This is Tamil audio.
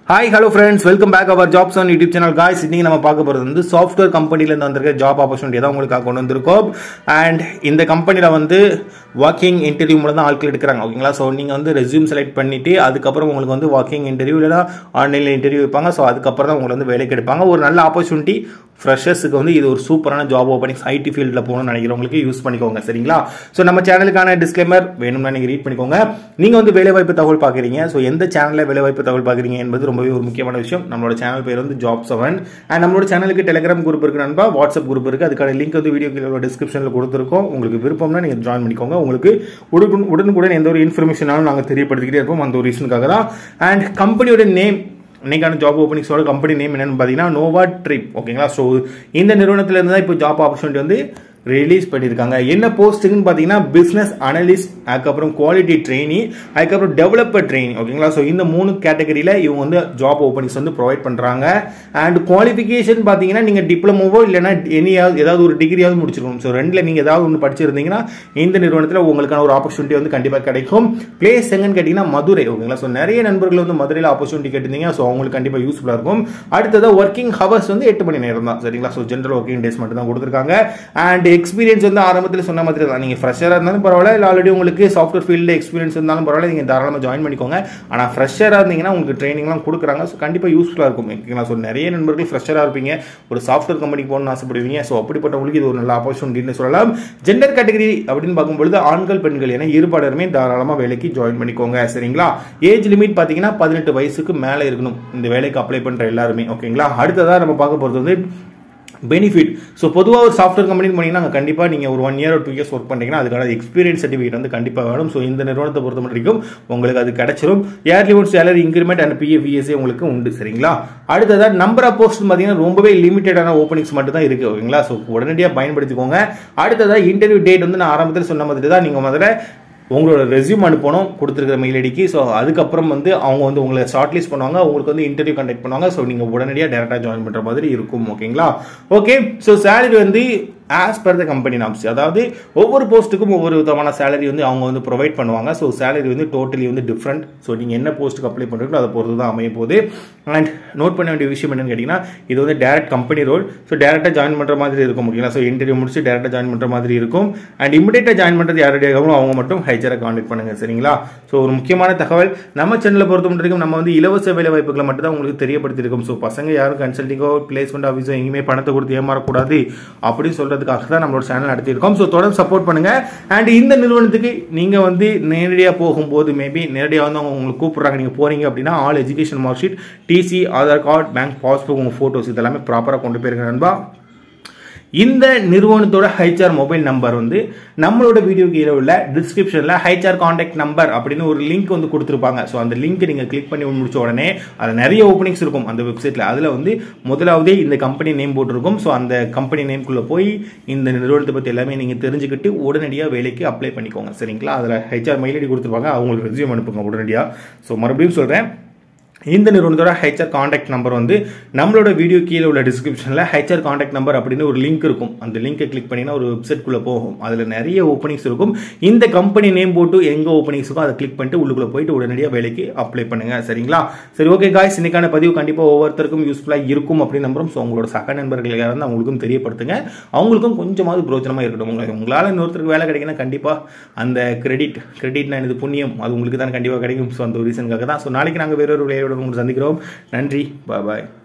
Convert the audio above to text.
hi hello friends welcome back our jobs on YouTube channel guys இன்னைக்கு நம்ம பார்க்க போகிறது வந்து சாஃப்ட்வேர் கம்பெனிலேருந்து வந்திருக்க ஜாப் ஆப்பர்ச்சுனிட்டி தான் உங்களுக்காக கொண்டு வந்திருக்கோம் அண்ட் இந்த கம்பெனியில் வந்து வாக்கிங் இன்டர்வியூ மூலம் தான் ஆட்கள் எடுக்கிறாங்க ஓகேங்களா ஸோ நீங்கள் வந்து ரெஸ்யூம் செலக்ட் பண்ணிவிட்டு அதுக்கப்புறம் உங்களுக்கு வந்து வாக்கிங் இன்டர்வியூ இல்லைனா ஆன்லைனில் இன்டர்வியூ வைப்பாங்க ஸோ அதுக்கப்புறம் தான் உங்களை வந்து வேலைக்கு எடுப்பாங்க ஒரு நல்ல ஆப்பர்ச்சுனிட்டி ஃப்ரெஷர்ஸுக்கு வந்து இது ஒரு சூப்பரான ஜாப் ஓப்பனிங்ஸ் ஐடி ஃபீல்டில் போகணும்னு நினைக்கிறவங்களுக்கு யூஸ் பண்ணிக்கோங்க சரிங்களா ஸோ நம்ம சேனலுக்கான டிஸ்க்ளைமர் வேணும்னா நீங்கள் ரீட் பண்ணிக்கோங்க நீங்கள் வந்து வேலைவாய்ப்பு தகவல் பார்க்குறீங்க ஸோ எந்த சேனலில் வேலைவாய்ப்பு தகவல் பார்க்குறீங்க என்பது ரொம்பவே ஒரு முக்கியமான விஷயம் நம்மளோட சேனல் பேர் வந்து ஜாப் செவன் அண்ட் நம்மளோட சேனலுக்கு டெலிகிராம் குரூப் இருக்கு நண்பா வாட்ஸ்அப் குரூப் இருக்குது அதுக்கான லிங்க் வந்து வீடியோ கீழே டிஸ்கிரிப்ஷனில் கொடுத்துருக்கோம் உங்களுக்கு விருப்பம்னா நீங்கள் ஜாயின் பண்ணிக்கோங்க உங்களுக்கு உடனுக்குடன் உடனுக்குடன் எந்த ஒரு இன்ஃபர்மேஷனாலும் நாங்கள் தெரியப்படுத்திக்கிட்டே இருப்போம் அந்த ஒரு ரீசனுக்காக தான் அண்ட் கம்பெனியோட நேம் இன்னைக்கான ஜாப் ஓப்பனிங்ஸோட கம்பெனி நேம் என்னன்னு பார்த்தீங்கன்னா நோவா ட்ரிப் ஓகேங்களா ஸோ இந்த நிறுவனத்திலேருந்து தான் இப்போ ஜாப் ஆப்பர்ச்சுனிட்டி வந்து ரிலீஸ் பண்ணியிருக்காங்க என்ன போஸ்ட்டுக்குன்னு பார்த்தீங்கன்னா பிஸ்னஸ் அனலிஸ்ட் அதுக்கப்புறம் குவாலிட்டி ட்ரெயினி அதுக்கப்புறம் டெவலப்பர் ட்ரெயினி ஓகேங்களா ஸோ இந்த மூணு கேட்டகரியில் இவங்க வந்து ஜாப் ஓப்பனிங்ஸ் வந்து ப்ரொவைட் பண்ணுறாங்க அண்ட் குவாலிஃபிகேஷன் பார்த்தீங்கன்னா நீங்கள் டிப்ளமோவோ இல்லைனா எனி ஏதாவது ஒரு டிகிரியாவது முடிச்சிருக்கணும் ஸோ ரெண்டில் நீங்கள் ஏதாவது ஒன்று படிச்சிருந்தீங்கன்னா இந்த நிறுவனத்தில் உங்களுக்கான ஒரு ஆப்பர்ச்சுனிட்டி வந்து கண்டிப்பாக கிடைக்கும் பிளேஸ் எங்கன்னு கேட்டிங்கன்னா மதுரை ஓகேங்களா ஸோ நிறைய நண்பர்கள் வந்து மதுரையில் ஆப்பர்ச்சுனிட்டி கேட்டிருந்தீங்க ஸோ அவங்களுக்கு கண்டிப்பாக யூஸ்ஃபுல்லாக இருக்கும் அடுத்தது ஒர்க்கிங் ஹவர்ஸ் வந்து எட்டு மணி நேரம் தான் சரிங்களா ஸோ ஜென்ரல் ஒர்க்கிங் டேஸ் மட்டும் தான் கொடுத்துருக்காங்க அண்ட் எக்ஸ்பீரியன்ஸ் வந்து ஆரம்பத்தில் சொன்ன மாதிரி தான் நீங்கள் ஃப்ரெஷராக இருந்தாலும் பரவாயில்ல இல்லை ஆல்ரெடி உங்களுக்கு சாஃப்ட்வேர் ஃபீல்டில் எக்ஸ்பீரியன்ஸ் இருந்தாலும் பரவாயில்ல நீங்கள் தாராளமாக ஜாயின் பண்ணிக்கோங்க ஆனால் ஃப்ரெஷராக இருந்தீங்கன்னா உங்களுக்கு ட்ரைனிங்லாம் கொடுக்குறாங்க ஸோ கண்டிப்பாக யூஸ்ஃபுல்லாக இருக்கும் ஓகேங்களா ஸோ நிறைய நண்பர்கள் ஃப்ரெஷராக இருப்பீங்க ஒரு சாஃப்ட்வேர் கம்பெனிக்கு போகணும்னு ஆசைப்படுவீங்க ஸோ அப்படிப்பட்டவங்களுக்கு இது ஒரு நல்ல ஆப்பர்ச்சுனிட்டின்னு சொல்லலாம் ஜெண்டர் கேட்டகரி அப்படின்னு பார்க்கும்பொழுது ஆண்கள் பெண்கள் என இருபாடருமே தாராளமாக வேலைக்கு ஜாயின் பண்ணிக்கோங்க சரிங்களா ஏஜ் லிமிட் பார்த்தீங்கன்னா பதினெட்டு வயசுக்கு மேலே இருக்கணும் இந்த வேலைக்கு அப்ளை பண்ணுற எல்லாருமே ஓகேங்களா அடுத்ததாக நம்ம பார்க்க போகிறது வந்து பெனிஃபிட் ஸோ பொதுவாக ஒரு சாஃப்ட்வேர் கம்பெனி போனீங்கன்னா அங்கே கண்டிப்பாக நீங்கள் ஒரு ஒன் இயர் ஒரு டூ இயர்ஸ் ஒர்க் பண்ணிங்கன்னா அதுக்கான எக்ஸ்பீரியன்ஸ் சர்டிஃபிகேட் வந்து கண்டிப்பாக வேணும் ஸோ இந்த நிறுவனத்தை பொறுத்த வரைக்கும் உங்களுக்கு அது கிடைச்சிரும் yearly one salary increment and PF ESA உங்களுக்கு உண்டு சரிங்களா அடுத்ததாக நம்பர் ஆஃப் போஸ்ட் பார்த்தீங்கன்னா ரொம்பவே லிமிட்டடான ஓப்பனிங்ஸ் மட்டும் தான் இருக்குது ஓகேங்களா ஸோ உடனடியாக பயன்படுத்திக்கோங்க அடுத்ததாக இன்டர்வியூ டேட் வந்து நான் ஆரம்பத்தில் சொன்ன மாதிரி தான் நீங்கள் முதல்ல உங்களோட ரெஸ்யூம் அனுப்பணும் கொடுத்துருக்கிற மெயில் ஐடிக்கு ஸோ அதுக்கப்புறம் வந்து அவங்க வந்து உங்களை ஷார்ட் லிஸ்ட் பண்ணுவாங்க உங்களுக்கு வந்து இன்டர்வியூ கண்டக்ட் பண்ணுவாங்க ஸோ நீங்கள் உடனடியாக டேரெக்டாக ஜாயின் பண்ணுற மாதிரி இருக்கும் ஓகேங்களா ஓகே ஸோ சேலரி வந்து as per the company norms அதாவது ஒவ்வொரு போஸ்ட்டுக்கும் ஒவ்வொரு விதமான சேலரி வந்து அவங்க வந்து ப்ரொவைட் பண்ணுவாங்க ஸோ சேலரி வந்து டோட்டலி வந்து டிஃப்ரெண்ட் ஸோ நீங்கள் என்ன போஸ்ட்டுக்கு அப்ளை பண்ணுறீங்களோ அதை பொறுத்து தான் அமைய போகுது அண்ட் நோட் பண்ண வேண்டிய விஷயம் என்னன்னு கேட்டிங்கன்னா இது வந்து டேரக்ட் கம்பெனி ரோல் ஸோ டேரெக்டாக ஜாயின் பண்ணுற மாதிரி இருக்கும் ஓகேங்களா ஸோ இன்டர்வியூ முடிச்சு டேரெக்டாக ஜாயின் பண்ணுற மாதிரி இருக்கும் அண்ட் இமிடியேட்டாக ஜாயின் பண்ணுறது யாருடையாகவும் அவங்க மட்டும் ஹைச்சரை கான்டெக்ட் பண்ணுங்க சரிங்களா ஸோ ஒரு முக்கியமான தகவல் நம்ம சேனலை பொறுத்த மட்டும் நம்ம வந்து இலவச வேலை வாய்ப்புகளை மட்டும் தான் உங்களுக்கு தெரியப்படுத்திருக்கோம் ஸோ பசங்க யாரும் கன்சல்டிங்கோ பிளேஸ்மெண்ட் ஆஃபீஸோ எங்கேயுமே பணத்தை கொடுத்து ஏமாறக்கூடாது அப்படின்னு சொல்கிறதுக்காக தான் நம்மளோட சேனல் நடத்தியிருக்கோம் ஸோ தொடர்ந்து சப்போர்ட் பண்ணுங்க அண்ட் இந்த நிறுவனத்துக்கு நீங்கள் வந்து நேரடியாக போகும்போது மேபி நேரடியாக வந்து அவங்க உங்களுக்கு கூப்பிட்றாங்க நீங்கள் போறீங்க அப்படின்னா all education mark sheet TC Aadhaar card bank passbook உங்கள் ஃபோட்டோஸ் இதெல்லாமே ப்ராப்பராக கொண்டு போயிருங்க நண்பா இந்த நிறுவனத்தோட ஹைச்ஆர் மொபைல் நம்பர் வந்து நம்மளோட வீடியோ கீழே உள்ள டிஸ்கிரிப்ஷனில் ஹைச்ஆர் காண்டாக்ட் நம்பர் அப்படின்னு ஒரு லிங்க் வந்து கொடுத்துருப்பாங்க ஸோ அந்த லிங்க் நீங்கள் கிளிக் பண்ணி முடிச்ச உடனே அதில் நிறைய ஓப்பனிங்ஸ் இருக்கும் அந்த வெப்சைட்டில் அதில் வந்து முதலாவதே இந்த கம்பெனி நேம் போட்டிருக்கும் ஸோ அந்த கம்பெனி நேம்குள்ளே போய் இந்த நிறுவனத்தை பற்றி எல்லாமே நீங்கள் தெரிஞ்சுக்கிட்டு உடனடியாக வேலைக்கு அப்ளை பண்ணிக்கோங்க சரிங்களா அதில் ஹெச்ஆர் மெயில் ஐடி கொடுத்துருப்பாங்க அவங்களுக்கு ரெசியூம் அனுப்புங்க உடனடியாக ஸோ மறுபடியும் சொல்கிறேன் இந்த நிறுவனத்தோட ஹெச்ஆர் காண்டாக்ட் நம்பர் வந்து நம்மளோட வீடியோ கீழே உள்ள டிஸ்கிரிப்ஷனில் ஹெச்ஆர் காண்டாக்ட் நம்பர் அப்படின்னு ஒரு லிங்க் இருக்கும் அந்த லிங்கை கிளிக் பண்ணினா ஒரு வெப்சைட்குள்ளே போகும் அதில் நிறைய ஓப்பனிங்ஸ் இருக்கும் இந்த கம்பெனி நேம் போட்டு எங்கே ஓப்பனிங்ஸ் இருக்கோ அதை கிளிக் பண்ணிட்டு உள்ளுக்குள்ளே போயிட்டு உடனடியாக வேலைக்கு அப்ளை பண்ணுங்க சரிங்களா சரி ஓகே காய்ஸ் இன்னைக்கான பதிவு கண்டிப்பாக ஒவ்வொருத்தருக்கும் யூஸ்ஃபுல்லாக இருக்கும் அப்படின்னு நம்புறோம் ஸோ உங்களோட சக நண்பர்கள் யாரும் அவங்களுக்கும் தெரியப்படுத்துங்க அவங்களுக்கும் கொஞ்சமாவது பிரோஜனமாக இருக்கட்டும் உங்களுக்கு உங்களால் இன்னொருத்தருக்கு வேலை கிடைக்குன்னா கண்டிப்பாக அந்த கிரெடிட் கிரெடிட்னா இது புண்ணியம் அது உங்களுக்கு தான் கண்டிப்பாக கிடைக்கும் ஸோ அந்த ஒரு ரீசனுக்காக தான் ஸோ நாளைக்கு நாங்கள் வேறொரு வேலையோட உங்களுக்கு சந்திக்கிறோம் நன்றி பாய்